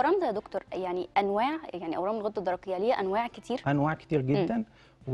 الورم ده يا دكتور يعني انواع يعني اورام الغده الدرقيه ليها انواع كتير انواع كتير جدا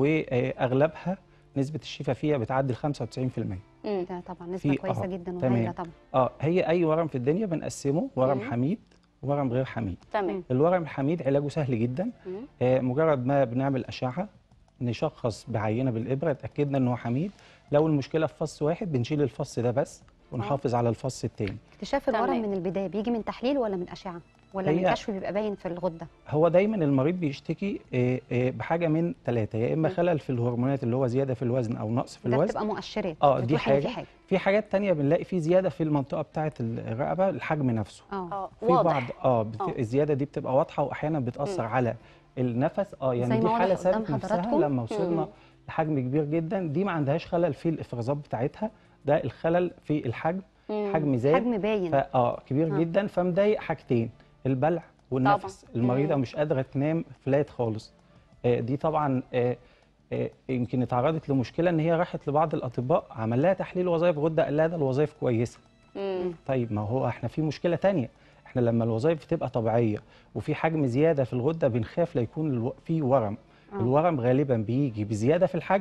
واغلبها نسبه الشفاء فيها بتعدي ال 95% مم. ده طبعا نسبه في- كويسه آه، جدا تمام. وهايله طبعا اه هي اي ورم في الدنيا بنقسمه ورم مم. حميد ورم غير حميد تمام الورم الحميد علاجه سهل جدا مم. آه مجرد ما بنعمل اشعه نشخص بعينه بالابره اتاكدنا ان هو حميد لو المشكله في فص واحد بنشيل الفص ده بس ونحافظ على الفص التاني اكتشاف الورم تمام. من البدايه بيجي من تحليل ولا من اشعه ولا من هي- كشف بيبقى باين في الغده هو دايما المريض بيشتكي آه، آه، بحاجه من ثلاثه يا اما مم. خلل في الهرمونات اللي هو زياده في الوزن او نقص في ده الوزن بتبقى مؤشرات اه دي بتوحي إن في حاجه حاجه في حاجات تانية بنلاقي فيه زياده في المنطقه بتاعه الرقبه الحجم نفسه اه اه في بعض واضح اه بت... آه. الزياده دي بتبقى واضحه واحيانا بتاثر مم. على النفس اه زي يعني ما دي واضح حاله قدام ثابت نفسها حضراتكم. لما وصلنا مم. لحجم كبير جدا دي ما عندهاش خلل في الافرازات بتاعتها ده الخلل في الحجم مم. حجم زاد حجم باين فا اه كبير آه. جدا فمضايق حاجتين البلع والنفس المريضه مم. مش قادره تنام فلات خالص آه دي طبعا آه آه يمكن اتعرضت لمشكله ان هي راحت لبعض الاطباء عمل لها تحليل وظائف غده قال لها ده الوظائف كويسه مم. طيب ما هو احنا في مشكله تانية احنا لما الوظائف بتبقى طبيعيه وفي حجم زياده في الغده بنخاف لا يكون الو... في ورم آه. الورم غالبا بيجي بزياده في الحجم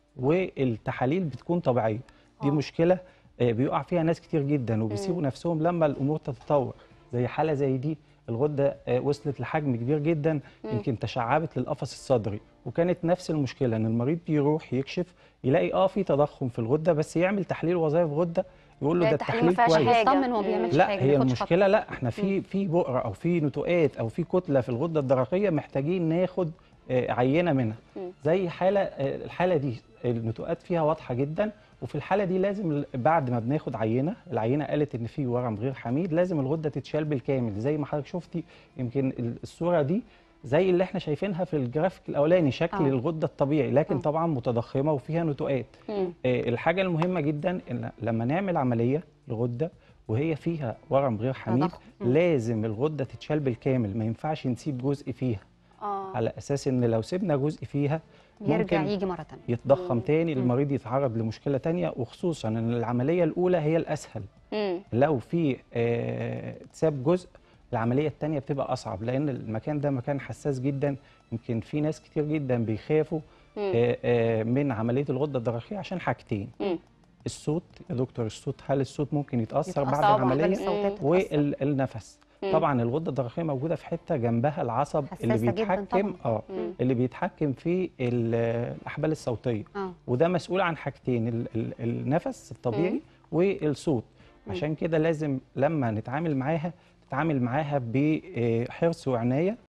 والتحاليل بتكون طبيعيه دي آه. مشكله آه، بيقع فيها ناس كتير جدا وبيسيبوا نفسهم لما الامور تتطور زي حاله زي دي الغده آه، وصلت لحجم كبير جدا مم. يمكن تشعبت للقفص الصدري وكانت نفس المشكله ان المريض بيروح يكشف يلاقي اه في تضخم في الغده بس يعمل تحليل وظائف غده يقول له لا، ده التحليل ما التحليل فيهاش كويس حاجة. يطمن وما مم. بيعملش لا حاجه هي بياخدش خطوة. المشكله لا احنا في في بؤره او في نتوءات او في كتله في الغده الدرقيه محتاجين ناخد آه، عينه منها مم. زي حاله آه، الحاله دي النتوءات فيها واضحه جدا وفي الحاله دي لازم ال- بعد ما بناخد عينه العينه قالت ان في ورم غير حميد لازم الغده تتشال بالكامل زي ما حضرتك شفتي يمكن ال- الصوره دي زي اللي احنا شايفينها في الجرافيك الاولاني شكل آه. الغده الطبيعي لكن آه. طبعا متضخمه وفيها نتوءات مم. آه، الحاجة المهمة جدا إن لما نعمل عملية لغدة وهي فيها ورم غير حميد تضخم. مم. لازم الغدة تتشال بالكامل ما ينفعش نسيب جزء فيها اه على أساس إن لو سيبنا جزء فيها يرجع ممكن يجي مره ثانيه يتضخم مم. تاني مم. المريض يتعرض لمشكلة تانية وخصوصا إن العملية الأولى هي الأسهل مم. لو في آه، اتساب جزء العملية التانية بتبقى أصعب لأن المكان ده مكان حساس جدا يمكن في ناس كتير جدا بيخافوا مم. آه، آه، من عملية الغدة الدرقية عشان حاجتين مم. الصوت يا دكتور الصوت هل الصوت ممكن يتأثر يتأثر بعد طبعاً. العملية الصوتات تتأثر. والنفس مم. طبعا الغدة الدرقية موجودة في حتة جنبها العصب اللي حساسة جداً بيتحكم طبعاً. اه مم. اللي بيتحكم في ال- الأحبال الصوتية اه وده مسؤول عن حاجتين ال- ال- النفس الطبيعي والصوت مم. عشان كده لازم لما نتعامل معاها نتعامل معاها بحرص وعناية